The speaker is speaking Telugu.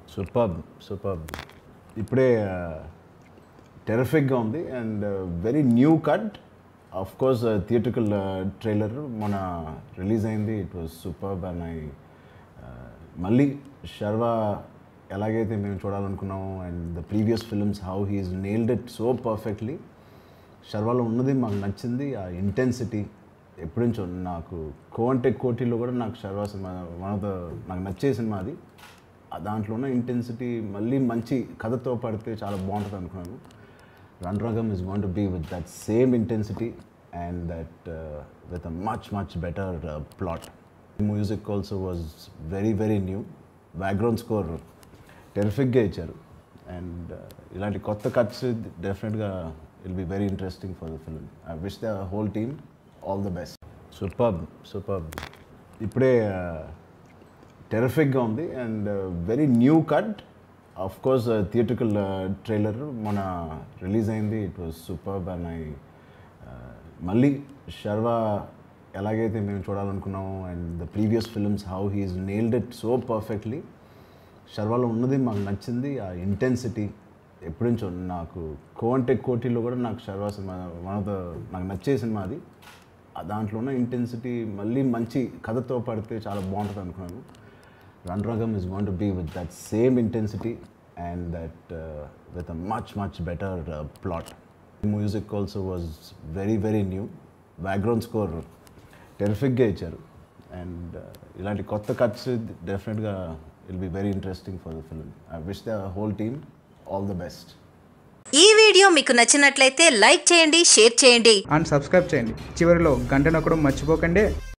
సూపర్ సూపర్ ఇప్పుడే టెరిఫిక్గా ఉంది and very new cut of course theatrical trailer మన రిలీజ్ అయింది it was super and I మళ్ళీ శర్వ ఎలాగైతే మేము చూడాలనుకున్నాము and the previous films how he's nailed it so perfectly శర్వాలో ఉన్నది మాకు నచ్చింది ఆ ఇంటెన్సిటీ ఎప్పటి నుంచో నాకు కోంటే కోటిలో కూడా నాకు Sharwa cinema one of the నాకు నచ్చే సినిమా అది ఆ దాంట్లో ఉన్న ఇంటెన్సిటీ మళ్ళీ మంచి కథతో పడితే చాలా బాగుంటుంది అనుకున్నాను Ranarangam is going to be with that same intensity and that with a much much better plot music also was very very new background score టెరిఫిక్గా ఇచ్చారు అండ్ ఇలాంటి కొత్త కట్స్ డెఫినెట్గా will be very interesting for the film I wish the whole team all the best super super ఇప్పుడే టెరిఫిక్గా ఉంది and very new cut of course theatrical trailer మన రిలీజ్ అయింది it was super and I మళ్ళీ శర్వ ఎలాగైతే మేము చూడాలనుకున్నాము and the previous films how he's nailed it so perfectly శర్వాలో ఉన్నది మాకు నచ్చింది ఆ ఇంటెన్సిటీ ఎప్పటి నుంచో నాకు కోంటే కోటిలో కూడా నాకు Sharwa cinema one of the నాకు నచ్చే సినిమా అది ఆ దాంట్లో ఉన్న ఇంటెన్సిటీ మళ్ళీ మంచి కథతో పడితే చాలా బాగుంటుంది అనుకున్నాను Ranarangam is going to be with that same intensity and that with a much much better plot music also was very very new background score టెరిఫిక్గా ఇచ్చారు అండ్ ఇలాంటి కొత్త కట్స్ డెఫినెట్గా will be very interesting for the film I wish the whole team all the best ఈ వీడియో మీకు నచ్చినట్లయితే లైక్ చేయండి షేర్ చేయండి అండ్ సబ్స్క్రైబ్ చేయండి చివరిలో గంట నొక్కడం మర్చిపోకండి